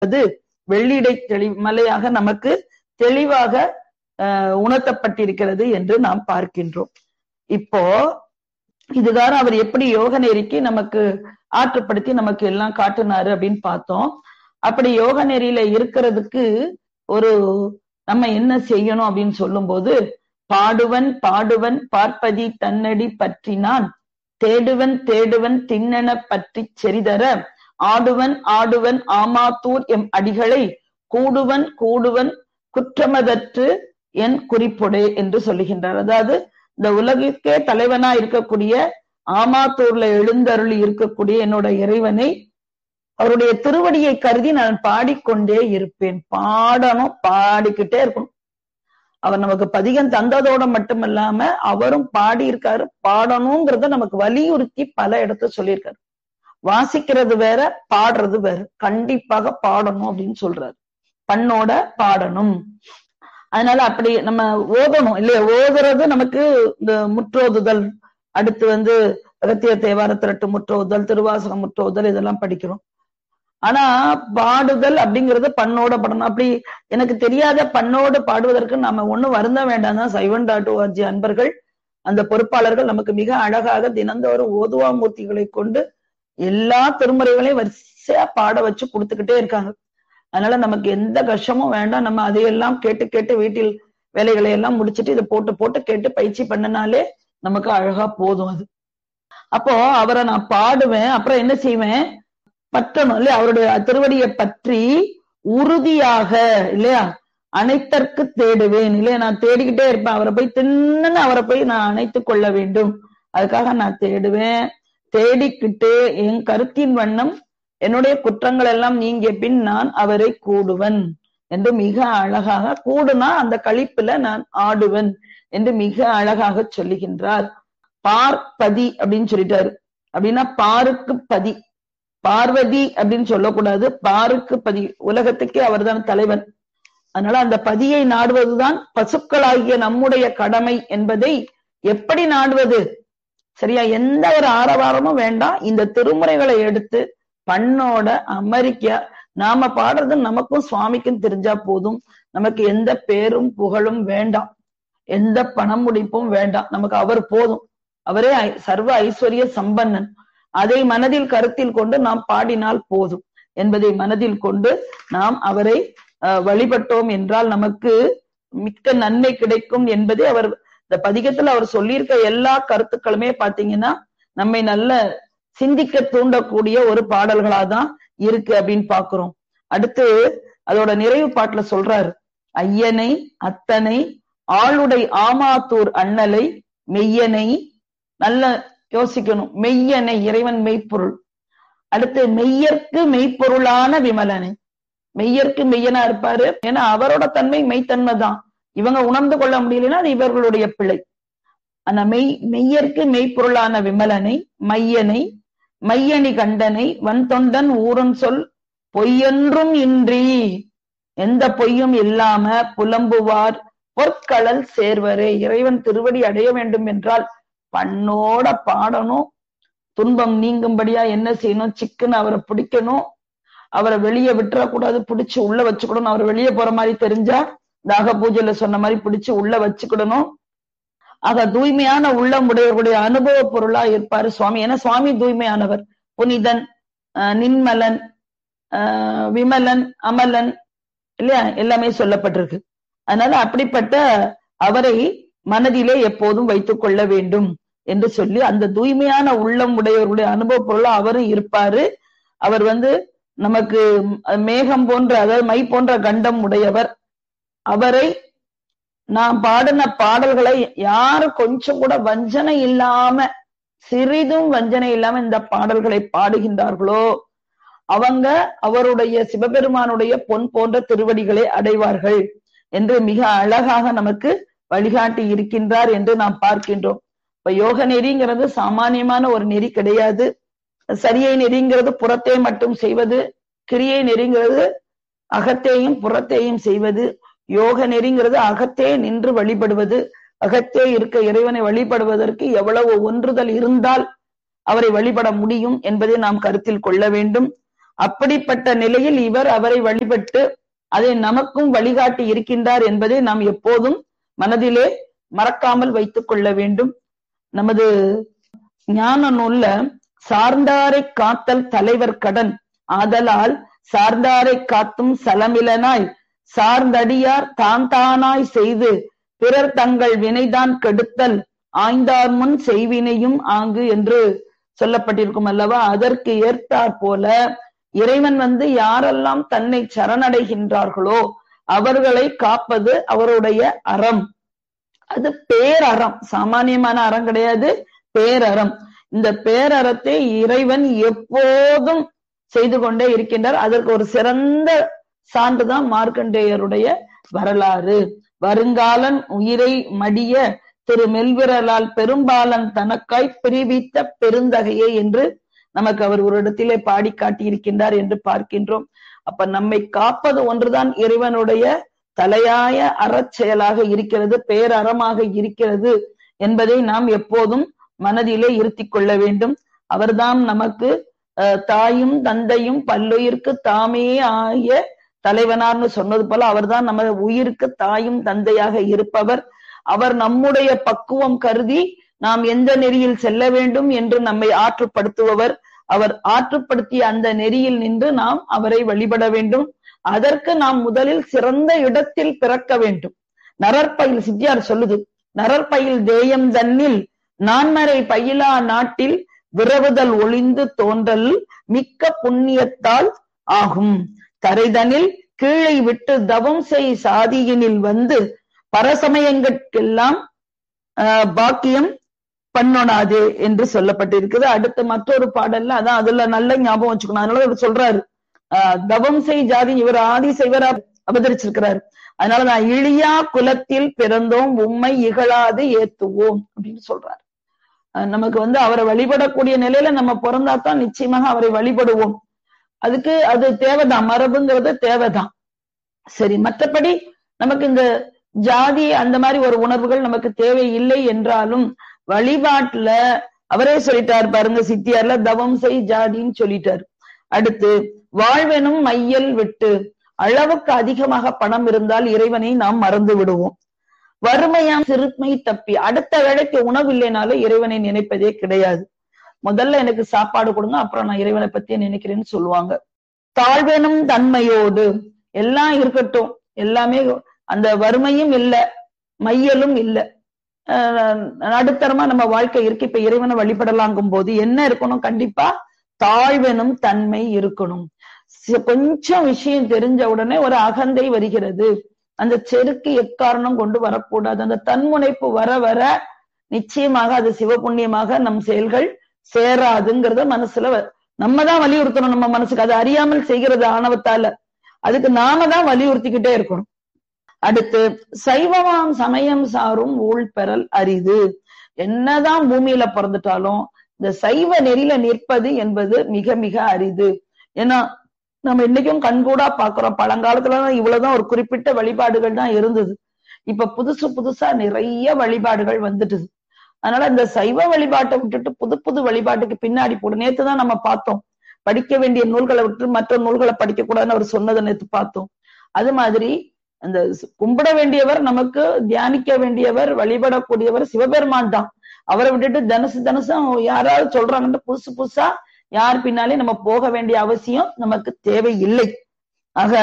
அது வெள்ளிடை தெளி மலையாக நமக்கு தெளிவாக உணர்த்தப்பட்டிருக்கிறது என்று நாம் பார்க்கின்றோம் இப்போ இதுதான் அவர் எப்படி யோக நெறிக்கு நமக்கு ஆற்றுப்படுத்தி நமக்கு எல்லாம் காட்டுனாரு அப்படின்னு பார்த்தோம் அப்படி யோக நெறியில இருக்கிறதுக்கு ஒரு நம்ம என்ன செய்யணும் அப்படின்னு சொல்லும் போது பாடுவன் பாடுவன் பார்ப்பதி தன்னடி பற்றினான் தேடுவன் தேடுவன் திண்ணென பற்றி செறிதர ஆடுவன் ஆடுவன் ஆமாத்தூர் எம் அடிகளை கூடுவன் கூடுவன் குற்றமதற்று என் குறிப்புடே என்று சொல்லுகின்றார் அதாவது இந்த உலகிற்கே தலைவனா இருக்கக்கூடிய ஆமாத்தூர்ல எழுந்தருளி இருக்கக்கூடிய என்னோட இறைவனை அவருடைய திருவடியை கருதி நான் பாடிக்கொண்டே இருப்பேன் பாடணும் பாடிக்கிட்டே இருக்கணும் அவர் நமக்கு பதிகம் தந்ததோட மட்டுமல்லாம அவரும் பாடி இருக்காரு பாடணுங்கிறத நமக்கு வலியுறுத்தி பல இடத்த சொல்லியிருக்காரு வாசிக்கிறது வேற பாடுறது வேற கண்டிப்பாக பாடணும் அப்படின்னு சொல்றாரு பண்ணோட பாடணும் அதனால அப்படி நம்ம ஓதணும் இல்லையா ஓதுறது நமக்கு இந்த முற்றோதுதல் அடுத்து வந்து அகத்திய தேவார திரட்டு முற்றோதல் திருவாசனம் முற்றோதல் இதெல்லாம் படிக்கிறோம் ஆனா பாடுதல் அப்படிங்கறது பண்ணோட படணும் அப்படி எனக்கு தெரியாத பண்ணோடு பாடுவதற்கு நாம ஒண்ணும் வருந்த வேண்டாம் தான் சைவன் டாட் ஓஆர்ஜி அன்பர்கள் அந்த பொறுப்பாளர்கள் நமக்கு மிக அழகாக தினந்தோறும் ஓதுவா மூர்த்திகளை கொண்டு எல்லா திருமுறைகளையும் வரிசையா பாட வச்சு கொடுத்துக்கிட்டே இருக்காங்க அதனால நமக்கு எந்த கஷ்டமும் வேண்டாம் நம்ம அதையெல்லாம் கேட்டு கேட்டு வீட்டில் வேலைகளை எல்லாம் முடிச்சுட்டு இதை போட்டு போட்டு கேட்டு பயிற்சி பண்ணினாலே நமக்கு அழகா போதும் அது அப்போ அவரை நான் பாடுவேன் அப்புறம் என்ன செய்வேன் பற்றணும் இல்லையா அவருடைய திருவடியை பற்றி உறுதியாக இல்லையா அனைத்தற்கு தேடுவேன் இல்லையா நான் தேடிக்கிட்டே இருப்பேன் அவரை போய் தின்னு அவரை போய் நான் அணைத்து கொள்ள வேண்டும் அதுக்காக நான் தேடுவேன் தேடிக்கிட்டு என் கருத்தின் வண்ணம் என்னுடைய குற்றங்கள் எல்லாம் நீங்கிய பின் நான் அவரை கூடுவன் என்று மிக அழகாக கூடுனா அந்த கழிப்புல நான் ஆடுவன் என்று மிக அழகாக சொல்லுகின்றார் பார்ப்பதி அப்படின்னு சொல்லிட்டாரு அப்படின்னா பாருக்கு பதி பார்வதி அப்படின்னு சொல்லக்கூடாது பாருக்கு பதி உலகத்துக்கே அவர்தான் தலைவன் அதனால அந்த பதியை நாடுவதுதான் பசுக்களாகிய நம்முடைய கடமை என்பதை எப்படி நாடுவது சரியா எந்த ஒரு ஆரவாரமும் வேண்டாம் இந்த திருமுறைகளை எடுத்து பண்ணோட அமெரிக்கா நாம பாடுறது நமக்கும் சுவாமிக்கும் தெரிஞ்சா போதும் நமக்கு எந்த பேரும் புகழும் வேண்டாம் எந்த பணம் முடிப்பும் வேண்டாம் நமக்கு அவர் போதும் அவரே சர்வ ஐஸ்வர்ய சம்பன்னன் அதை மனதில் கருத்தில் கொண்டு நாம் பாடினால் போதும் என்பதை மனதில் கொண்டு நாம் அவரை வழிபட்டோம் என்றால் நமக்கு மிக்க நன்மை கிடைக்கும் என்பதை அவர் இந்த பதிகத்துல அவர் சொல்லியிருக்க எல்லா கருத்துக்களுமே பாத்தீங்கன்னா நம்மை நல்ல சிந்திக்க தூண்டக்கூடிய ஒரு பாடல்களா தான் இருக்கு அப்படின்னு பாக்குறோம் அடுத்து அதோட நிறைவு பாட்டுல சொல்றாரு ஐயனை அத்தனை ஆளுடை ஆமாத்தூர் அண்ணலை மெய்யனை நல்ல யோசிக்கணும் மெய்யனை இறைவன் மெய்ப்பொருள் அடுத்து மெய்யற்கு மெய்ப்பொருளான விமலனை மெய்யற்கு மெய்யனா இருப்பாரு ஏன்னா அவரோட தன்மை மெய்த்தன்மை தான் இவங்க உணர்ந்து கொள்ள முடியலன்னா அது இவர்களுடைய பிழை ஆனா மெய் மெய்யற்கு மெய்ப்பொருளான விமலனை மையனை மையணி கண்டனை வன் தொண்டன் ஊரன் சொல் பொய்யொன்றும் இன்றி எந்த பொய்யும் இல்லாம புலம்புவார் பொற்களல் சேர்வரே இறைவன் திருவடி அடைய வேண்டும் என்றால் பண்ணோட பாடணும் துன்பம் நீங்கும்படியா என்ன செய்யணும் சிக்குன்னு அவரை பிடிக்கணும் அவரை வெளியே விட்டுறக்கூடாது பிடிச்சு உள்ள வச்சுக்கணும் அவர் வெளியே போற மாதிரி தெரிஞ்சா தாக பூஜையில சொன்ன மாதிரி பிடிச்சு உள்ள வச்சுக்கிடணும் ஆக தூய்மையான உள்ளம் உடையவருடைய அனுபவ பொருளா இருப்பாரு சுவாமி ஏன்னா சுவாமி தூய்மையானவர் புனிதன் நின்மலன் விமலன் அமலன் இல்லையா எல்லாமே சொல்லப்பட்டிருக்கு அதனால அப்படிப்பட்ட அவரை மனதிலே எப்போதும் வைத்துக் கொள்ள வேண்டும் என்று சொல்லி அந்த தூய்மையான உள்ளம் உடையவருடைய அனுபவ பொருளா அவரும் இருப்பாரு அவர் வந்து நமக்கு மேகம் போன்ற அதாவது மை போன்ற கண்டம் உடையவர் அவரை நாம் பாடின பாடல்களை யாரு கொஞ்சம் கூட வஞ்சனை இல்லாம சிறிதும் வஞ்சனை இல்லாம இந்த பாடல்களை பாடுகின்றார்களோ அவங்க அவருடைய சிவபெருமானுடைய பொன் போன்ற திருவடிகளை அடைவார்கள் என்று மிக அழகாக நமக்கு வழிகாட்டி இருக்கின்றார் என்று நாம் பார்க்கின்றோம் இப்ப யோக நெறிங்கிறது சாமானியமான ஒரு நெறி கிடையாது சரியை நெறிங்கிறது புறத்தை மட்டும் செய்வது கிரியை நெறிங்கிறது அகத்தையும் புறத்தையும் செய்வது யோக நெறிங்கிறது அகத்தே நின்று வழிபடுவது அகத்தே இருக்க இறைவனை வழிபடுவதற்கு எவ்வளவு ஒன்றுதல் இருந்தால் அவரை வழிபட முடியும் என்பதை நாம் கருத்தில் கொள்ள வேண்டும் அப்படிப்பட்ட நிலையில் இவர் அவரை வழிபட்டு அதை நமக்கும் வழிகாட்டி இருக்கின்றார் என்பதை நாம் எப்போதும் மனதிலே மறக்காமல் வைத்துக் கொள்ள வேண்டும் நமது ஞான நூல்ல சார்ந்தாரை காத்தல் தலைவர் கடன் ஆதலால் சார்ந்தாரை காத்தும் சலமிலனாய் சார்ந்தடியார் தான் தானாய் செய்து பிறர் தங்கள் வினைதான் கெடுத்தல் ஆய்ந்தார் முன் செய்வினையும் ஆங்கு என்று சொல்லப்பட்டிருக்கும் அல்லவா அதற்கு ஏற்றாற் போல இறைவன் வந்து யாரெல்லாம் தன்னை சரணடைகின்றார்களோ அவர்களை காப்பது அவருடைய அறம் அது பேரறம் சாமானியமான அறம் கிடையாது பேரறம் இந்த பேரறத்தை இறைவன் எப்போதும் செய்து கொண்டே இருக்கின்றார் அதற்கு ஒரு சிறந்த சான்றுதான் மார்க்கண்டேயருடைய வரலாறு வருங்காலன் உயிரை மடிய திரு மெல்விரலால் பெரும்பாலன் தனக்காய் பிரிவித்த பெருந்தகையே என்று நமக்கு அவர் ஒரு இடத்திலே பாடி காட்டியிருக்கின்றார் என்று பார்க்கின்றோம் அப்ப நம்மை காப்பது ஒன்றுதான் இறைவனுடைய தலையாய அறச்செயலாக இருக்கிறது பேரறமாக இருக்கிறது என்பதை நாம் எப்போதும் மனதிலே இருத்திக் கொள்ள வேண்டும் அவர்தான் நமக்கு தாயும் தந்தையும் பல்லுயிர்க்கு தாமே ஆகிய தலைவனார்னு சொன்னது போல அவர்தான் நம்ம உயிருக்கு தாயும் தந்தையாக இருப்பவர் அவர் நம்முடைய பக்குவம் கருதி நாம் எந்த நெறியில் செல்ல வேண்டும் என்று நம்மை ஆற்றுப்படுத்துபவர் அவர் ஆற்றுப்படுத்திய அந்த நெறியில் நின்று நாம் அவரை வழிபட வேண்டும் அதற்கு நாம் முதலில் சிறந்த இடத்தில் பிறக்க வேண்டும் நரற்பயில் சித்தியார் சொல்லுது நரற்பயில் தேயம் தன்னில் நான்மறை பயிலா நாட்டில் விரவுதல் ஒளிந்து தோன்றல் மிக்க புண்ணியத்தால் ஆகும் தரைதனில் கீழே விட்டு தவம் செய் சாதியினில் வந்து பரசமயங்கட்கெல்லாம் பாக்கியம் பண்ணொணாதே என்று சொல்லப்பட்டிருக்குது அடுத்து மற்றொரு பாடல்ல அதான் அதுல நல்ல ஞாபகம் வச்சுக்கணும் அதனால அவர் சொல்றாரு தவம் செய் ஜாதி இவர் ஆதி செய்வரா அவதரிச்சிருக்கிறார் அதனால நான் இழியா குலத்தில் பிறந்தோம் உண்மை இகழாது ஏத்துவோம் அப்படின்னு சொல்றாரு நமக்கு வந்து அவரை வழிபடக்கூடிய நிலையில நம்ம பிறந்தாதான் நிச்சயமாக அவரை வழிபடுவோம் அதுக்கு அது தேவைதான் மரபுங்கிறது தேவைதான் சரி மற்றபடி நமக்கு இந்த ஜாதி அந்த மாதிரி ஒரு உணர்வுகள் நமக்கு தேவை இல்லை என்றாலும் வழிபாட்டுல அவரே சொல்லிட்டார் பாருங்க சித்தியார்ல தவம் செய் ஜாதின்னு சொல்லிட்டாரு அடுத்து வாழ்வெனும் மையல் விட்டு அளவுக்கு அதிகமாக பணம் இருந்தால் இறைவனை நாம் மறந்து விடுவோம் வறுமையாம் சிறுமை தப்பி அடுத்த வேலைக்கு உணவு இல்லைனாலும் இறைவனை நினைப்பதே கிடையாது முதல்ல எனக்கு சாப்பாடு கொடுங்க அப்புறம் நான் இறைவனை பத்தி நினைக்கிறேன்னு சொல்லுவாங்க தாழ்வெனும் தன்மையோடு எல்லாம் இருக்கட்டும் எல்லாமே அந்த வறுமையும் இல்ல மையலும் இல்ல நடுத்தரமா நம்ம வாழ்க்கை இருக்கு இப்ப இறைவனை வழிபடலாங்கும் போது என்ன இருக்கணும் கண்டிப்பா தாழ்வெனும் தன்மை இருக்கணும் கொஞ்சம் விஷயம் தெரிஞ்ச உடனே ஒரு அகந்தை வருகிறது அந்த செருக்கு எக்காரணம் கொண்டு வரக்கூடாது அந்த தன்முனைப்பு வர வர நிச்சயமாக அது சிவபுண்ணியமாக நம் செயல்கள் சேராதுங்கிறத மனசுல நம்ம தான் வலியுறுத்தணும் நம்ம மனசுக்கு அது அறியாமல் செய்கிறது ஆணவத்தால அதுக்கு நாம தான் வலியுறுத்திக்கிட்டே இருக்கணும் அடுத்து சைவமாம் சமயம் சாரும் ஊழ் பெறல் அரிது என்னதான் பூமியில பிறந்துட்டாலும் இந்த சைவ நெறியில நிற்பது என்பது மிக மிக அரிது ஏன்னா நம்ம இன்னைக்கும் கண்கூடா பாக்குறோம் பழங்காலத்துலதான் இவ்வளவுதான் ஒரு குறிப்பிட்ட வழிபாடுகள் தான் இருந்தது இப்ப புதுசு புதுசா நிறைய வழிபாடுகள் வந்துட்டுது அதனால இந்த சைவ வழிபாட்டை விட்டுட்டு புது புது வழிபாட்டுக்கு பின்னாடி போடு நேத்து தான் நம்ம பார்த்தோம் படிக்க வேண்டிய நூல்களை விட்டு மற்ற நூல்களை படிக்க கூடாதுன்னு அவர் சொன்னதை நேத்து பார்த்தோம் அது மாதிரி அந்த கும்பிட வேண்டியவர் நமக்கு தியானிக்க வேண்டியவர் வழிபடக்கூடியவர் சிவபெருமான் தான் அவரை விட்டுட்டு தனுசு தனுசும் யாராவது சொல்றாங்கன்னு புதுசு புதுசா யார் பின்னாலே நம்ம போக வேண்டிய அவசியம் நமக்கு தேவை இல்லை ஆக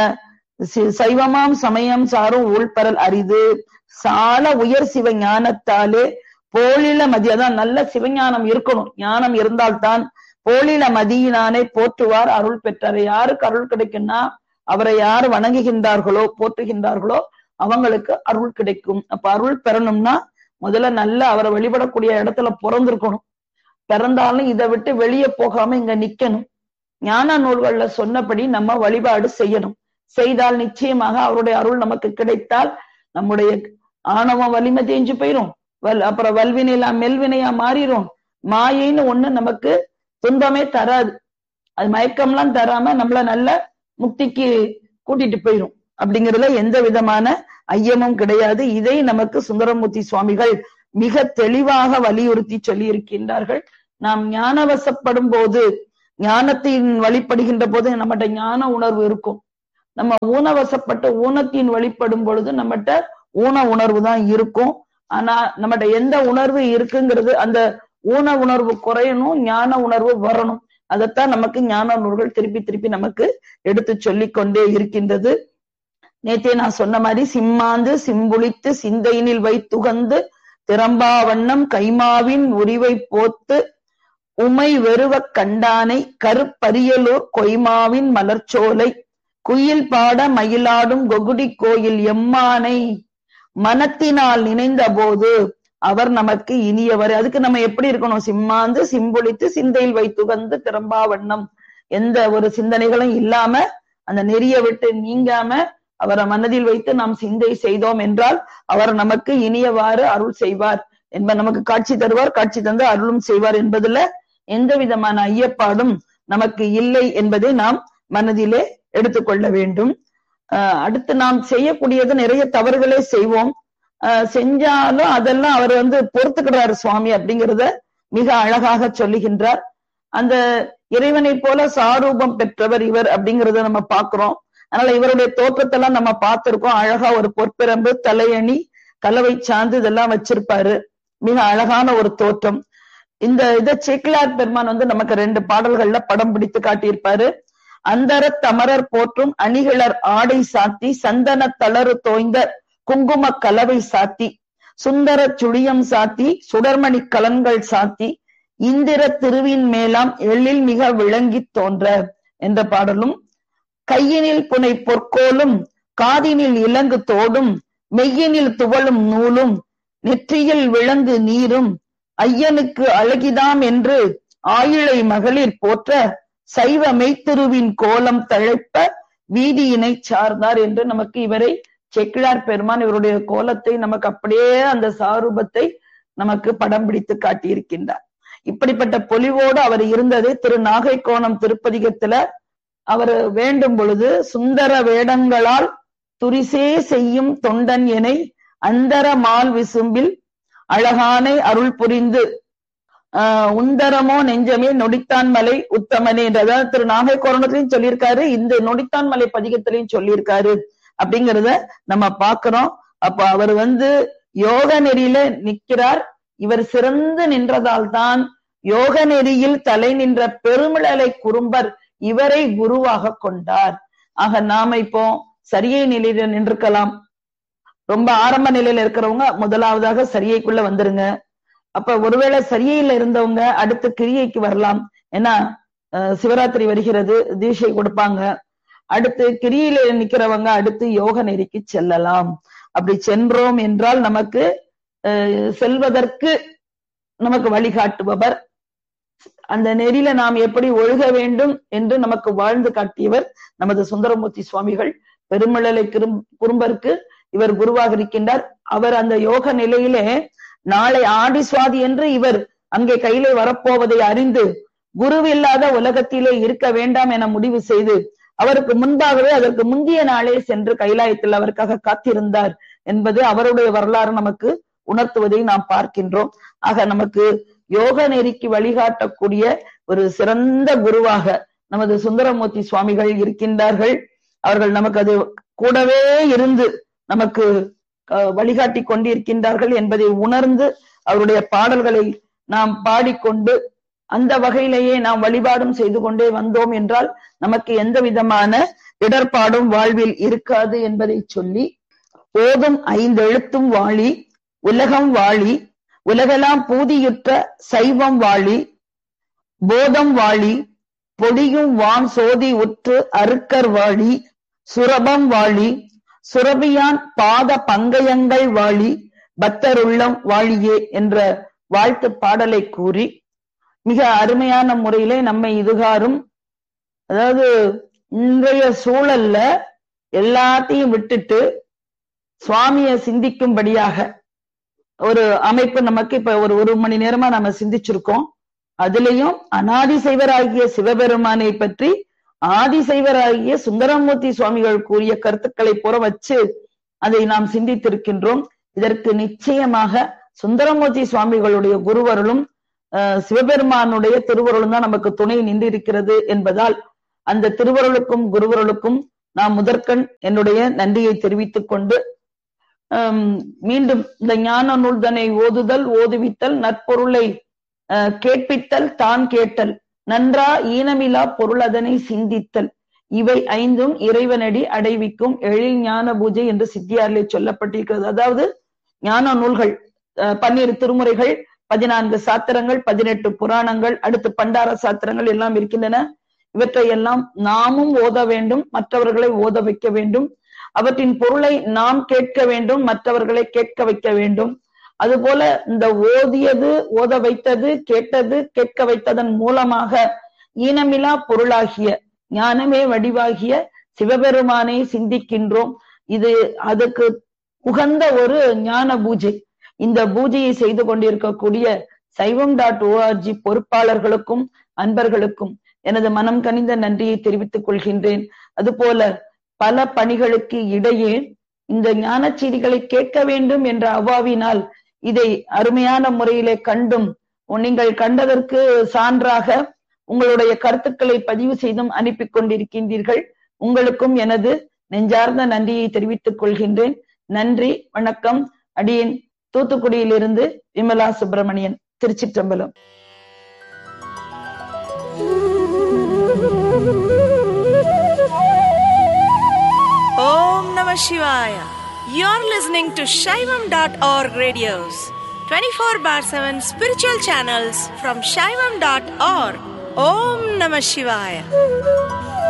சைவமாம் சமயம் சாரும் உள்பரல் அரிது சால உயர் சிவ ஞானத்தாலே போலில மதி அதான் நல்ல சிவஞானம் இருக்கணும் ஞானம் இருந்தால்தான் போலில மதியினானே போற்றுவார் அருள் பெற்றார் யாருக்கு அருள் கிடைக்கும்னா அவரை யார் வணங்குகின்றார்களோ போற்றுகின்றார்களோ அவங்களுக்கு அருள் கிடைக்கும் அப்ப அருள் பெறணும்னா முதல்ல நல்ல அவரை வழிபடக்கூடிய இடத்துல பிறந்திருக்கணும் பிறந்தாலும் இதை விட்டு வெளியே போகாம இங்க நிக்கணும் ஞான நூல்கள்ல சொன்னபடி நம்ம வழிபாடு செய்யணும் செய்தால் நிச்சயமாக அவருடைய அருள் நமக்கு கிடைத்தால் நம்முடைய ஆணவம் வலிமை தேஞ்சு போயிரும் வல் அப்புறம் வல்வினையா மெல்வினையா மாறிடும் மாயைன்னு ஒண்ணு நமக்கு துன்பமே தராது அது மயக்கம்லாம் தராம நம்மள நல்ல முக்திக்கு கூட்டிட்டு போயிரும் அப்படிங்கிறதுல எந்த விதமான ஐயமும் கிடையாது இதை நமக்கு சுந்தரமூர்த்தி சுவாமிகள் மிக தெளிவாக வலியுறுத்தி சொல்லி இருக்கின்றார்கள் நாம் ஞானவசப்படும் போது ஞானத்தின் வழிபடுகின்ற போது நம்மகிட்ட ஞான உணர்வு இருக்கும் நம்ம ஊனவசப்பட்டு ஊனத்தின் வழிபடும் பொழுது நம்மகிட்ட ஊன உணர்வு தான் இருக்கும் ஆனா நம்மகிட்ட எந்த உணர்வு இருக்குங்கிறது அந்த ஊன உணர்வு குறையணும் ஞான உணர்வு வரணும் அதைத்தான் நமக்கு ஞான நூல்கள் திருப்பி திருப்பி நமக்கு எடுத்து சொல்லிக் கொண்டே இருக்கின்றது நேத்தே நான் சொன்ன மாதிரி சிம்மாந்து சிம்புளித்து சிந்தையினில் வைத்துகந்து திறம்பா வண்ணம் கைமாவின் உரிவை போத்து உமை வெறுவக் கண்டானை கருப்பரியலூர் கொய்மாவின் மலர்ச்சோலை குயில் பாட மயிலாடும் கொகுடி கோயில் எம்மானை மனத்தினால் நினைந்த போது அவர் நமக்கு இனியவர் அதுக்கு நம்ம எப்படி இருக்கணும் சிம்மாந்து சிம்பொழித்து சிந்தையில் வைத்துகந்து திறம்பா வண்ணம் எந்த ஒரு சிந்தனைகளும் இல்லாம அந்த நெறிய விட்டு நீங்காம அவரை மனதில் வைத்து நாம் சிந்தை செய்தோம் என்றால் அவர் நமக்கு இனியவாறு அருள் செய்வார் என்ப நமக்கு காட்சி தருவார் காட்சி தந்து அருளும் செய்வார் என்பதுல எந்த விதமான ஐயப்பாடும் நமக்கு இல்லை என்பதை நாம் மனதிலே எடுத்துக்கொள்ள வேண்டும் அஹ் அடுத்து நாம் செய்யக்கூடியது நிறைய தவறுகளே செய்வோம் அஹ் செஞ்சாலும் அதெல்லாம் அவர் வந்து பொறுத்துக்கிறாரு சுவாமி அப்படிங்கிறத மிக அழகாக சொல்லுகின்றார் அந்த இறைவனை போல சாரூபம் பெற்றவர் இவர் அப்படிங்கறத நம்ம பாக்குறோம் அதனால இவருடைய தோற்றத்தெல்லாம் நம்ம பார்த்திருக்கோம் அழகா ஒரு பொற்பிரம்பு தலையணி கலவை சாந்து இதெல்லாம் வச்சிருப்பாரு மிக அழகான ஒரு தோற்றம் இந்த இத சேக்கிலார் பெருமான் வந்து நமக்கு ரெண்டு பாடல்கள்ல படம் பிடித்து காட்டியிருப்பாரு அந்தர தமரர் போற்றும் அணிகிளர் ஆடை சாத்தி சந்தன தளறு தோய்ந்த குங்கும கலவை சாத்தி சுந்தர சுழியம் சாத்தி சுடர்மணி கலன்கள் சாத்தி இந்திர திருவின் மேலாம் எழில் மிக விளங்கி தோன்ற என்ற பாடலும் கையினில் புனை பொற்கோலும் காதினில் இலங்கு தோடும் மெய்யினில் துவளும் நூலும் நெற்றியில் விளங்கு நீரும் ஐயனுக்கு அழகிதாம் என்று ஆயிழை மகளிர் போற்ற சைவ மெய்த்திருவின் கோலம் தழைப்ப வீதியினை சார்ந்தார் என்று நமக்கு இவரை செக்கிழார் பெருமான் இவருடைய கோலத்தை நமக்கு அப்படியே அந்த சாரூபத்தை நமக்கு படம் பிடித்து காட்டியிருக்கின்றார் இப்படிப்பட்ட பொலிவோடு அவர் இருந்தது திரு நாகை கோணம் திருப்பதிகத்துல அவர் வேண்டும் பொழுது சுந்தர வேடங்களால் துரிசே செய்யும் தொண்டன் எனை அந்தர மால் விசும்பில் அழகானை அருள் புரிந்து ஆஹ் உந்தரமோ நெஞ்சமே நொடித்தான் மலை உத்தமனே என்று அதாவது திரு நாகை கோரணத்திலையும் சொல்லியிருக்காரு இந்த நொடித்தான் மலை பதிகத்திலையும் சொல்லியிருக்காரு அப்படிங்கிறத நம்ம பாக்குறோம் அப்ப அவர் வந்து யோக நெறியில நிக்கிறார் இவர் சிறந்து நின்றதால் தான் யோக நெறியில் தலை நின்ற பெருமிழலை குறும்பர் இவரை குருவாக கொண்டார் ஆக நாம இப்போ சரியை நிலையில நின்றுக்கலாம் ரொம்ப ஆரம்ப நிலையில இருக்கிறவங்க முதலாவதாக சரியைக்குள்ள வந்துருங்க அப்ப ஒருவேளை சரியையில இருந்தவங்க அடுத்து கிரியைக்கு வரலாம் ஏன்னா அஹ், சிவராத்திரி வருகிறது தீட்சை கொடுப்பாங்க அடுத்து கிரியில நிக்கிறவங்க அடுத்து யோக நெறிக்கு செல்லலாம் அப்படி சென்றோம் என்றால் நமக்கு அஹ், செல்வதற்கு நமக்கு வழிகாட்டுபவர் அந்த நெறியில நாம் எப்படி ஒழுக வேண்டும் என்று நமக்கு வாழ்ந்து காட்டியவர் நமது சுந்தரமூர்த்தி சுவாமிகள் பெருமிழலை கிரும் குறும்பருக்கு இவர் குருவாக இருக்கின்றார் அவர் அந்த யோக நிலையிலே நாளை ஆடி சுவாதி என்று இவர் அங்கே கையிலே வரப்போவதை அறிந்து குருவில்லாத உலகத்திலே இருக்க வேண்டாம் என முடிவு செய்து அவருக்கு முன்பாகவே அதற்கு முந்தைய நாளே சென்று கைலாயத்தில் அவருக்காக காத்திருந்தார் என்பது அவருடைய வரலாறு நமக்கு உணர்த்துவதை நாம் பார்க்கின்றோம் ஆக நமக்கு யோக நெறிக்கு வழிகாட்டக்கூடிய ஒரு சிறந்த குருவாக நமது சுந்தரமூர்த்தி சுவாமிகள் இருக்கின்றார்கள் அவர்கள் நமக்கு அது கூடவே இருந்து நமக்கு அஹ், வழிகாட்டி கொண்டிருக்கின்றார்கள் என்பதை உணர்ந்து அவருடைய பாடல்களை நாம் பாடிக்கொண்டு அந்த வகையிலேயே நாம் வழிபாடும் செய்து கொண்டே வந்தோம் என்றால் நமக்கு எந்த விதமான இடர்பாடும் வாழ்வில் இருக்காது என்பதை சொல்லி போதும் ஐந்தெழுத்தும் வாழி உலகம் வாழி உலகெல்லாம் பூதியுற்ற சைவம் வாழி போதம் வாழி பொடியும் வான் சோதி உற்று அருக்கர் வாழி சுரபம் வாழி சுரபியான் பாத பங்கயங்கள் வாழி பக்தருள்ளம் வாழியே என்ற வாழ்த்து பாடலை கூறி மிக அருமையான முறையிலே நம்மை இதுகாரும் அதாவது இன்றைய சூழல்ல எல்லாத்தையும் விட்டுட்டு சுவாமிய சிந்திக்கும்படியாக ஒரு அமைப்பு நமக்கு இப்ப ஒரு ஒரு மணி நேரமா நம்ம சிந்திச்சிருக்கோம் அதுலயும் அனாதிசைவராகிய சிவபெருமானை பற்றி ஆதிசைவராகிய சுந்தரமூர்த்தி சுவாமிகள் கூறிய கருத்துக்களை புற வச்சு அதை நாம் சிந்தித்திருக்கின்றோம் இதற்கு நிச்சயமாக சுந்தரமூர்த்தி சுவாமிகளுடைய குருவருளும் அஹ், சிவபெருமானுடைய திருவருளும் தான் நமக்கு துணை நின்று இருக்கிறது என்பதால் அந்த திருவருளுக்கும் குருவருளுக்கும் நான் முதற்கண் என்னுடைய நன்றியை தெரிவித்துக் கொண்டு ஹம், மீண்டும் இந்த ஞான நூல்தனை ஓதுதல் ஓதுவித்தல் நற்பொருளை அஹ், கேட்பித்தல் தான் கேட்டல் நன்றா ஈனமிலா பொருள் அதனை சிந்தித்தல் இவை ஐந்தும் இறைவனடி அடைவிக்கும் எழில் ஞான பூஜை என்று சித்தியாரிலே சொல்லப்பட்டிருக்கிறது அதாவது ஞான நூல்கள் அஹ், பன்னிரு திருமுறைகள் பதினான்கு சாத்திரங்கள் பதினெட்டு புராணங்கள் அடுத்து பண்டார சாத்திரங்கள் எல்லாம் இருக்கின்றன இவற்றை எல்லாம் நாமும் ஓத வேண்டும் மற்றவர்களை ஓத வைக்க வேண்டும் அவற்றின் பொருளை நாம் கேட்க வேண்டும் மற்றவர்களை கேட்க வைக்க வேண்டும் அதுபோல இந்த ஓதியது ஓத வைத்தது கேட்டது கேட்க வைத்ததன் மூலமாக ஈனமிலா பொருளாகிய ஞானமே வடிவாகிய சிவபெருமானை சிந்திக்கின்றோம் இது அதுக்கு உகந்த ஒரு ஞான பூஜை இந்த பூஜையை செய்து கொண்டிருக்கக்கூடிய சைவம் டாட் ஓஆர்ஜி பொறுப்பாளர்களுக்கும் அன்பர்களுக்கும் எனது மனம் கனிந்த நன்றியை தெரிவித்துக் கொள்கின்றேன் அதுபோல பல பணிகளுக்கு இடையே இந்த ஞானச் செய்திகளை கேட்க வேண்டும் என்ற அவாவினால் இதை அருமையான முறையிலே கண்டும் நீங்கள் கண்டதற்கு சான்றாக உங்களுடைய கருத்துக்களை பதிவு செய்தும் அனுப்பி கொண்டிருக்கின்றீர்கள் உங்களுக்கும் எனது நெஞ்சார்ந்த நன்றியை தெரிவித்துக் கொள்கின்றேன் நன்றி வணக்கம் அடியேன் தூத்துக்குடியிலிருந்து விமலா சுப்பிரமணியன் திருச்சிற்றம்பலம் Om Namah Shivaya. You're listening to Shaivam.org radios, 24 bar 7 spiritual channels from Shaivam.org. Om Namah Shivaya.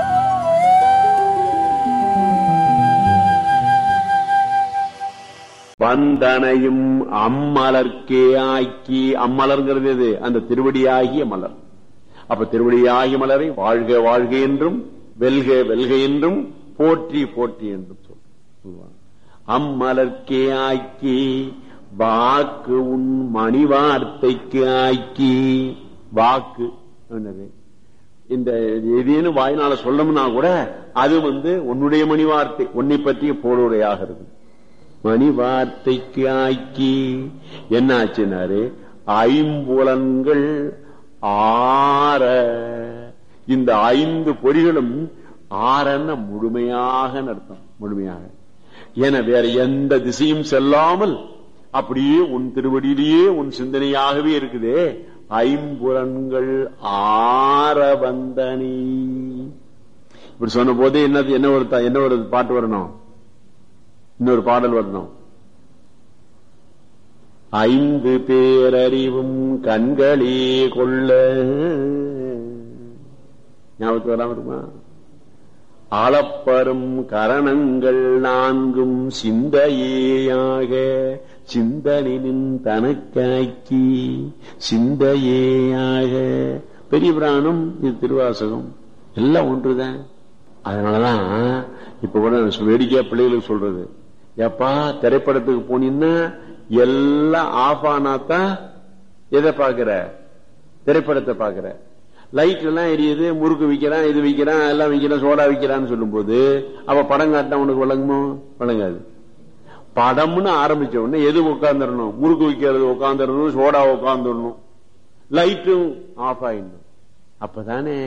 வந்தனையும் அம்மலர்க்கே ஆக்கி அம்மலர்ங்கிறது எது அந்த திருவடியாகிய மலர் அப்ப திருவடியாகிய மலரை வாழ்க வாழ்க என்றும் வெல்க வெல்க என்றும் போற்றி போற்றி என்றும் சொல் சொல்லுவாங்க அம்மலர்க்கே ஆக்கி வாக்கு உன் மணி வார்த்தைக்கு ஆக்கி வாக்கு என்னது இந்த எதேனும் வாயினால சொல்லணும்னா கூட அது வந்து உன்னுடைய மணி வார்த்தை உன்னை பற்றிய போலுரையாக இருக்கு மணி வார்த்தைக்கு ஆக்கி என்ன ஆச்சுனாரு ஐம்புலன்கள் ஆற இந்த ஐந்து பொறிகளும் ஆறன முழுமையாக அர்த்தம் முழுமையாக என வேற எந்த திசையும் செல்லாமல் அப்படியே உன் திருவடியிலேயே உன் சிந்தனையாகவே இருக்குதே ஐம்புலன்கள் ஆற வந்தனி இப்படி சொன்ன போதே என்னது என்ன ஒரு த- என்ன ஒரு பாட்டு வரணும் இன்னொரு பாடல் வரணும் ஐந்து பேரறிவும் கண்களே கொள்ள ஞாபகத்துக்கு வராம இருக்குமா அளப்பரும் கரணங்கள் நான்கும் சிந்தையேயாக சிந்தனின் தனக்காக்கி சிந்தையேயாக பெரிய பிராணம் இது திருவாசகம் எல்லாம் ஒன்றுதான் அதனாலதான் இப்ப கூட நான் வேடிக்கையா பிள்ளைகளுக்கு சொல்றது எப்பா திரைப்படத்துக்கு போனீங்கன்னா எல்லாம் ஆஃப் ஆனாதான் எதை பாக்குற திரைப்படத்தை பாக்குற லைட் எல்லாம் எரியுது முறுக்கு விக்கிறான் இது விக்கிறான் எல்லாம் விக்கிறான் சோடா விக்கிறான்னு சொல்லும் போது அவ படம் காட்டினா உனக்கு விளங்குமோ விளங்காது படம்னு ஆரம்பிச்ச உடனே எது உட்காந்துடணும் முறுக்கு விக்கிறது உட்காந்துடணும் சோடா உட்காந்துடணும் லைட்டும் ஆஃப் ஆயிடணும் அப்பதானே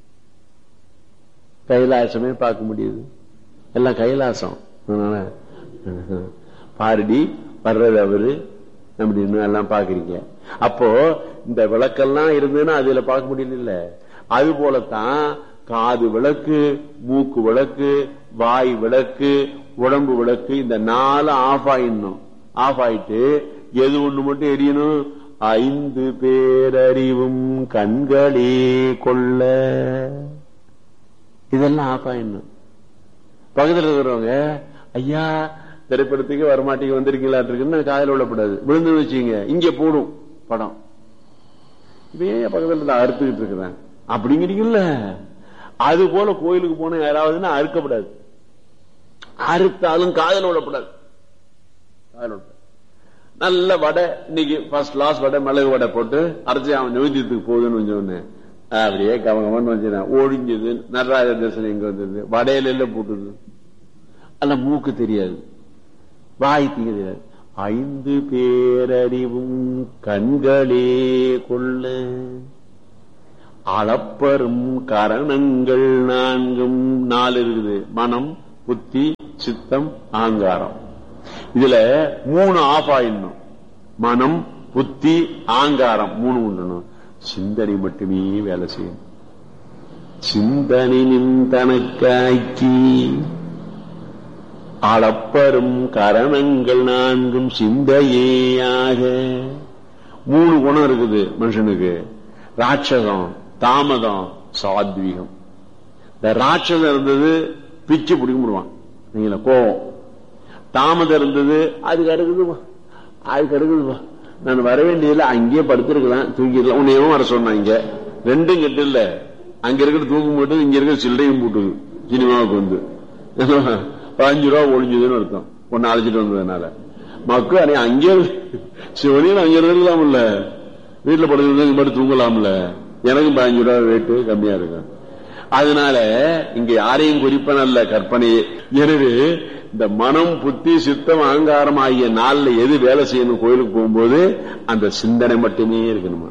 கைலாசமே பார்க்க முடியுது எல்லாம் கைலாசம் அதனால, பாருடி வர்றது அவரு அப்படின்னு எல்லாம் பாக்குறீங்க அப்போ இந்த விளக்கெல்லாம் இருந்ததுன்னா அதுல பார்க்க முடியல அது போலத்தான் காது விளக்கு மூக்கு விளக்கு வாய் விளக்கு உடம்பு விளக்கு இந்த நாலு ஆஃப் ஆயிடணும் ஆஃப் ஆயிட்டு எது ஒண்ணு மட்டும் எரியணும் ஐந்து பேரறிவும் கண்களே கொள்ள இதெல்லாம் ஆஃப் ஆயிடணும் பக்கத்துல இருக்கிறவங்க ஐயா திரைப்படத்துக்கு வரமாட்டீங்க வந்திருக்கீங்களா இருக்குன்னு காதல் விடப்படாது விழுந்து வச்சுங்க இங்க போடும் படம் இப்ப ஏன் பக்கத்துல இருந்து அறுத்துக்கிட்டு இருக்கிறேன் அப்படிங்கிறீங்கல்ல அது போல கோயிலுக்கு போன யாராவதுன்னா அறுக்கப்படாது அறுத்தாலும் காதல் விடப்படாது காதல் விடப்படாது நல்ல வடை இன்னைக்கு ஃபர்ஸ்ட் கிளாஸ் வடை மிளகு வடை போட்டு அரைச்சி அவன் நிவேத்தியத்துக்கு போகுதுன்னு கொஞ்சம் அப்படியே கவனமான வச்சுனேன் ஒழிஞ்சது நடராஜ தரிசனம் எங்க வந்தது வடையில எல்லாம் போட்டுது அல்ல மூக்கு தெரியாது வாய் தெரியாது ஐந்து பேரறிவும் கண்களே கொள்ள அளப்பரும் கரணங்கள் நான்கும் நாலு இருக்குது மனம் புத்தி சித்தம் ஆங்காரம் இதுல மூணு ஆஃப் ஆயிடணும் மனம் புத்தி ஆங்காரம் மூணு உண்டணும் சிந்தனை மட்டுமே வேலை செய்யணும் சிந்தனை நின்றனக்காக்கி அளப்பரும் கரணங்கள் நான்கும் சிந்தையேயாக மூணு குணம் இருக்குது மனுஷனுக்கு ராட்சதம் தாமதம் சாத்வீகம் இந்த ராட்சதம் இருந்தது பிச்சு பிடிக்க முடியுவான் நீங்கள கோவம் தாமதம் இருந்தது அது கிடக்குதுவா அது கிடக்குதுவா நான் வர வேண்டியதுல அங்கேயே படுத்திருக்கலாம் தூங்கிடலாம் உன்னையும் வர சொன்னாங்க ரெண்டும் கெட்டு இல்ல அங்க இருக்கிற தூக்கம் போட்டு இங்க இருக்கிற சில்லறையும் போட்டுது சினிமாவுக்கு வந்து பதினஞ்சு ரூபா ஒழிஞ்சதுன்னு அர்த்தம் ஒன்னு அழைச்சிட்டு வந்ததுனால மக்கள் அன்னைக்கு அங்கே சிவனையும் அங்க இருக்கலாம்ல வீட்டுல படுத்து படுத்து தூங்கலாம்ல எனக்கும் பதினஞ்சு ரூபா ரேட்டு கம்மியா இருக்கும் அதனால இங்க யாரையும் குறிப்பன அல்ல கற்பனையே எனவே இந்த மனம் புத்தி சித்தம் அகங்காரம் ஆகிய நாள்ல எது வேலை செய்யணும் கோயிலுக்கு போகும்போது அந்த சிந்தனை மட்டுமே இருக்கணுமா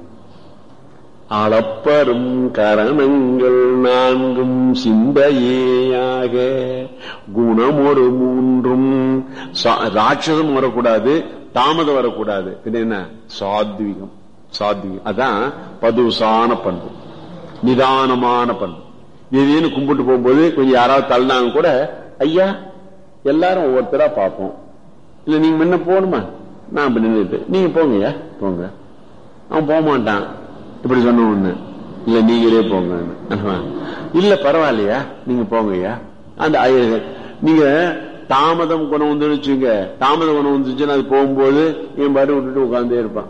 அளப்பரும் கரணங்கள் நான்கும் சிந்தையேயாக குணம் ஒரு மூன்றும் ராட்சதம் வரக்கூடாது தாமதம் வரக்கூடாது என்ன சாத்விகம் சாத்விகம் அதான் பதுசான பண்பு நிதானமான பண்பு திடீர்னு கும்பிட்டு போகும்போது கொஞ்சம் யாராவது தள்ளினாங்க கூட ஐயா எல்லாரும் ஒவ்வொருத்தரா பார்ப்போம் இல்ல நீங்க முன்ன போகணுமா நான் இப்ப நின்றுட்டு நீங்க போங்கய்யா போங்க அவன் போக மாட்டான் இப்படி சொன்ன ஒண்ணு இல்ல நீங்களே போங்க இல்ல பரவாயில்லையா நீங்க போங்கய்யா அந்த நீங்க தாமதம் குணம் வந்து வச்சுங்க தாமதம் குணம் வந்துச்சுன்னா அது போகும்போது என் பாட்டு விட்டுட்டு உட்கார்ந்தே இருப்பான்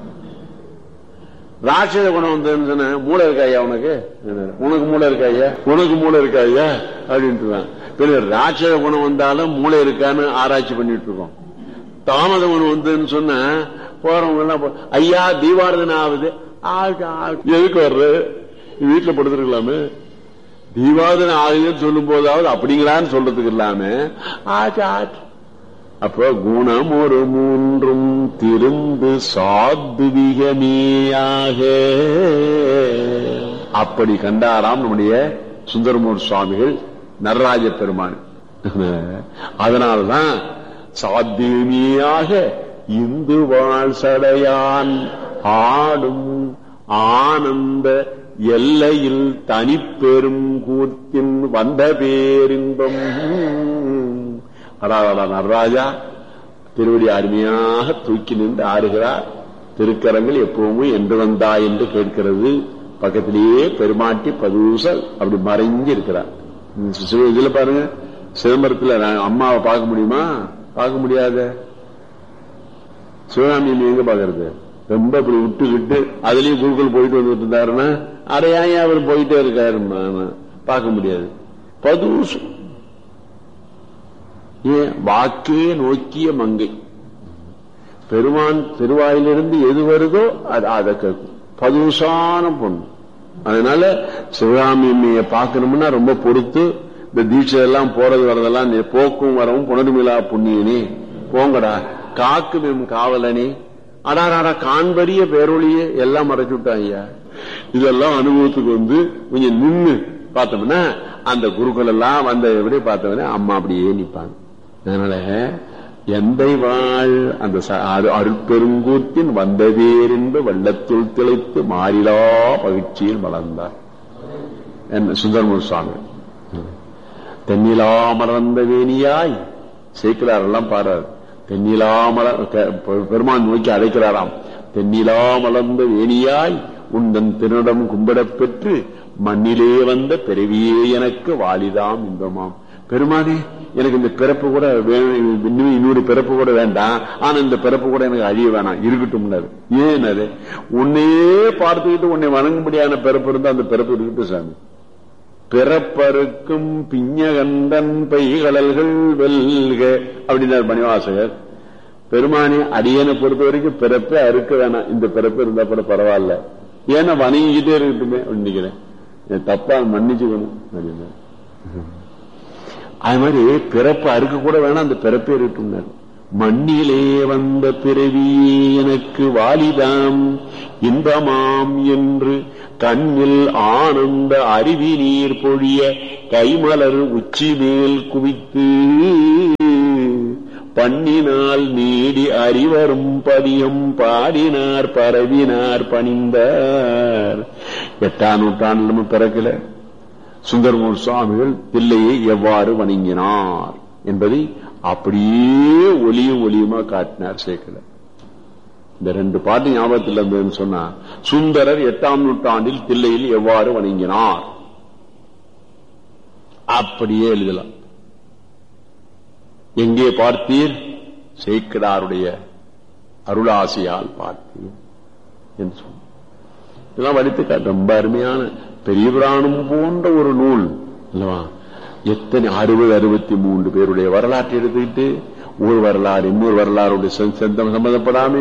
ராட்சத குணம் வந்து மூளை இருக்காயா உனக்கு உனக்கு மூளை இருக்காயா உனக்கு மூளை இருக்காயா அப்படின்ட்டு ராட்சத குணம் வந்தாலும் மூளை இருக்கான்னு ஆராய்ச்சி பண்ணிட்டு இருக்கோம் தாமத குணம் வந்துன்னு சொன்ன போறவங்க எல்லாம் ஐயா தீபாரதனை ஆகுது எதுக்கு வர்ற வீட்டுல படுத்துருக்கலாமே தீபாவதனை ஆகுதுன்னு சொல்லும் போதாவது அப்படிங்களான்னு சொல்றதுக்கு இல்லாம ஆச்சு ஆச்சு அப்ப குணம் ஒரு மூன்றும் திருந்து சாத்விகமேயாக அப்படி கண்டாராம் நம்முடைய சுந்தரமூர் சுவாமிகள் நடராஜ பெருமான் அதனால்தான் சாத்தியமியாக இந்து வாழ் சடையான் ஆடும் ஆனந்த எல்லையில் தனிப்பெரும் கூத்தின் வந்த பேரின்பம் அடாடா நடராஜா திருவடி அருமையாக தூக்கி நின்று ஆடுகிறார் திருக்கரங்கள் எப்பவுமே என்று வந்தா என்று கேட்கிறது பக்கத்திலேயே பெருமாட்டி பதூசல் அப்படி மறைஞ்சு இருக்கிறார் இதுல பாருங்க சிதம்பரத்துல அம்மாவை பார்க்க முடியுமா பார்க்க முடியாத சிவகாமி எங்க பாக்குறது ரொம்ப இப்படி விட்டுக்கிட்டு அதுலயும் குழுக்கள் போயிட்டு வந்துட்டு இருந்தாருன்னா அடையாய அவர் போயிட்டே இருக்காரு பார்க்க முடியாது பதூசு ஏன் வாக்கே நோக்கிய மங்கை பெருமான் திருவாயிலிருந்து எது வருதோ அது அதை கேட்கும் பதுசான பொண்ணு அதனால சிவகாமி அம்மையை பார்க்கணும்னா ரொம்ப பொறுத்து இந்த தீட்சை எல்லாம் போறது வரதெல்லாம் போக்கும் வரவும் புனர்மிலா புண்ணியனே போங்கடா காக்கும் காவலனே அடாராடா காண்பரிய பேரொழியே எல்லாம் மறைச்சு விட்டான் ஐயா இதெல்லாம் அனுபவத்துக்கு வந்து கொஞ்சம் நின்று பார்த்தோம்னா அந்த குருக்கள் எல்லாம் அந்த எப்படி பார்த்தோம்னா அம்மா அப்படியே நிப்பாங்க அதனால எந்தை வாழ் அந்த அருட்பெருங்கூத்தின் வந்ததேர் என்று வள்ளத்துள் திளைத்து மாறிலா பகிழ்ச்சியில் வளர்ந்தார் என்ன சுந்தரமூர் சுவாமி தென்னிலா மலர்ந்த வேணியாய் சேர்க்கிறார் எல்லாம் பாரு தென்னிலா மலர் பெருமான் நோக்கி அழைக்கிறாராம் தென்னிலா மலர்ந்த வேணியாய் உந்தன் திருநடம் கும்பிடப் பெற்று மண்ணிலே வந்த பிறவியே எனக்கு வாலிதாம் இன்பமாம் பெருமானே எனக்கு இந்த பிறப்பு கூட வேணும் இன்னொரு பிறப்பு கூட வேண்டாம் ஆனா இந்த பிறப்பு கூட எனக்கு அழிய வேணாம் இருக்கட்டும் ஏன் அது உன்னையே பார்த்துக்கிட்டு உன்னை வணங்க முடியாத பிறப்பு இருந்தா அந்த பிறப்பு இருக்கட்டும் சாமி பிறப்பருக்கும் பிஞ்சகண்டன் பைகடல்கள் வெல்க அப்படின்னார் பணிவாசகர் பெருமானி அடியனை பொறுத்த வரைக்கும் பிறப்பே அறுக்க வேணாம் இந்த பிறப்பு இருந்தா கூட பரவாயில்ல ஏன்னா வணங்கிக்கிட்டே இருக்கட்டுமே அப்படின்னு தப்பா மன்னிச்சுக்கணும் அப்படின்னு அது மாதிரி பிறப்பு அறுக்க கூட வேணாம் அந்த பிறப்பே இருக்கட்டும் மண்ணிலே வந்த பிறவியே எனக்கு வாலிதாம் இன்பமாம் என்று கண்ணில் ஆனந்த அருவி நீர் பொழிய கைமலர் உச்சி மேல் குவித்து பண்ணினால் நீடி அறிவரும் பதியம் பாடினார் பரவினார் பணிந்தார் எட்டாம் நூற்றாண்டு நம்ம பிறக்கல சுந்தரமூர் சுவாமிகள் தில்லையை எவ்வாறு வணங்கினார் என்பதை அப்படியே ஒளியும் ஒளியுமா காட்டினார் சேர்க்கல இந்த ரெண்டு பாட்டு ஞாபகத்தில் இருந்ததுன்னு சொன்னா சுந்தரர் எட்டாம் நூற்றாண்டில் தில்லையில் எவ்வாறு வணங்கினார் அப்படியே எழுதலாம் எங்கே பார்த்தீர் சேக்கடாருடைய அருளாசியால் பார்த்தீர் என்று சொன்ன இதெல்லாம் வடித்து ரொம்ப அருமையான பெரிய புராணம் போன்ற ஒரு நூல் அல்லவா எத்தனை அறுபது அறுபத்தி மூன்று பேருடைய வரலாற்றை எடுத்துக்கிட்டு ஒரு வரலாறு இன்னொரு வரலாறுடைய சொந்தம் சம்பந்தப்படாம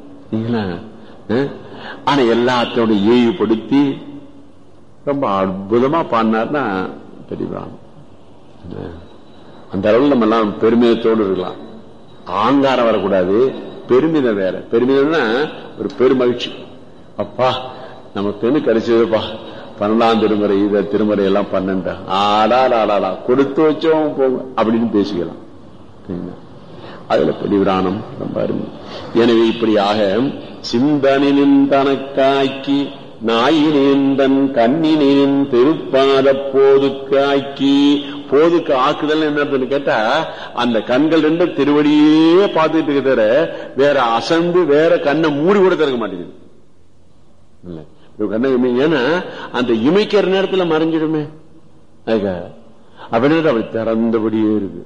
ஆனா எல்லாத்தோட ஏவுபடுத்தி ரொம்ப அற்புதமா பாடினார்னா பெரிய புராணம் அந்த அளவில் நம்ம எல்லாம் பெருமிதத்தோடு இருக்கலாம் ஆங்காரம் வரக்கூடாது பெருமிதம் வேற பெருமிதம்னா ஒரு பெருமகிழ்ச்சி அப்பா நமக்குன்னு கிடைச்சதுப்பா பன்னெண்டாம் திருமுறை இத திருமுறை எல்லாம் பன்னெண்டா ஆடா ஆடாடா கொடுத்து வச்சோம் போங்க அப்படின்னு பேசிக்கலாம் அதுல பெரிவிராணம் ரொம்ப அருமை எனவே இப்படியாக சிந்தனின் தனக்காக்கி நாயினேந்தன் கண்ணினேன் திருப்பாத போதுக்கு ஆக்கி போதுக்கு ஆக்குதல் என்னன்னு கேட்டா அந்த கண்கள் ரெண்டு திருவடியே பார்த்துட்டு இருக்கிற வேற அசந்து வேற கண்ணை மூடி கூட திறக்க மாட்டேங்குது கண்ணை ஏன்னா அந்த இமைக்கிற நேரத்தில் மறைஞ்சிடுமே அப்படின்னு அப்படி திறந்தபடியே இருக்கு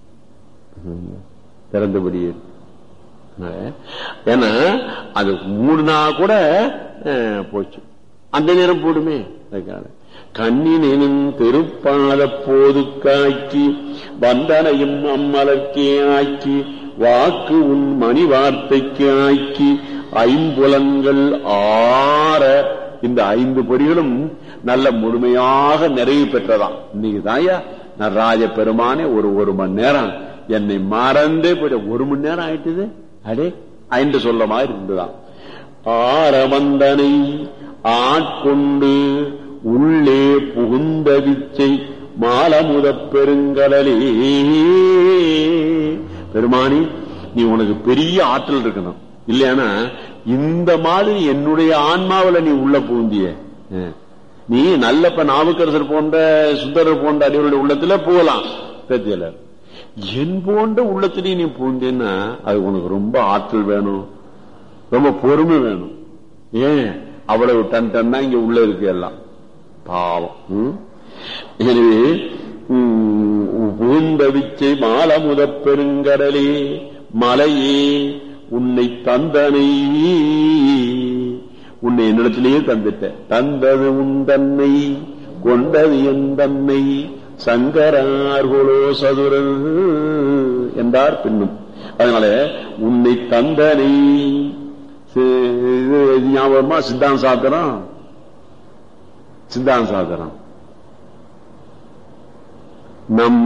திறந்தபடியே இருக்கு ஏன்னா அது மூடுனா கூட போச்சு அந்த நேரம் போடுமே கண்ணினின் திருப்பாத போது காக்கி வந்தனையும் அம்மலர்க்கே ஆக்கி வாக்கு உன் மணி வார்த்தைக்கு ஆக்கி ஐம்புலங்கள் ஆற இந்த ஐந்து பொறிகளும் நல்ல முழுமையாக நிறைவு பெற்றதாம் இன்னைக்கு தாயா நடராஜ பெருமானே ஒரு ஒரு மணி நேரம் என்னை மறந்தே போயிட்ட ஒரு மணி நேரம் ஆயிட்டுது அடே ஐந்து சொல்ல மாதிரி இருந்துதான் ஆரவந்தனை ஆட்கொண்டு உள்ளே புகுந்த விச்சை மாலமுத பெருங்கடலே பெருமானி நீ உனக்கு பெரிய ஆற்றல் இருக்கணும் இல்லையானா இந்த மாதிரி என்னுடைய ஆன்மாவில நீ உள்ள பூந்திய நீ நல்லப்ப நாவுக்கரசர் போன்ற சுந்தரர் போன்ற அடிவருடைய உள்ளத்துல போகலாம் பேத்தியலர் என் போன்ற உள்ளத்திலேயே நீ பூந்தேன்னா அது உனக்கு ரொம்ப ஆற்றல் வேணும் ரொம்ப பொறுமை வேணும் ஏன் அவ்வளவு டன் டன்னா இங்க உள்ள இருக்கு எல்லாம் பாவம் எனவே பூந்தவிச்சை மாலமுத பெருங்கடலே மலையே உன்னை தந்தனை உன்னை என்னிடத்திலேயே தந்துட்ட தந்தது உன் தன்னை கொண்டது என் தன்னை சங்கரார்குலோ சதுரன் என்றார் பின்னும் அதனால உன்னை தந்தனை ஞாபகமா சித்தாந்த சாத்திரம் சித்தாந்த சாத்திரம் நம்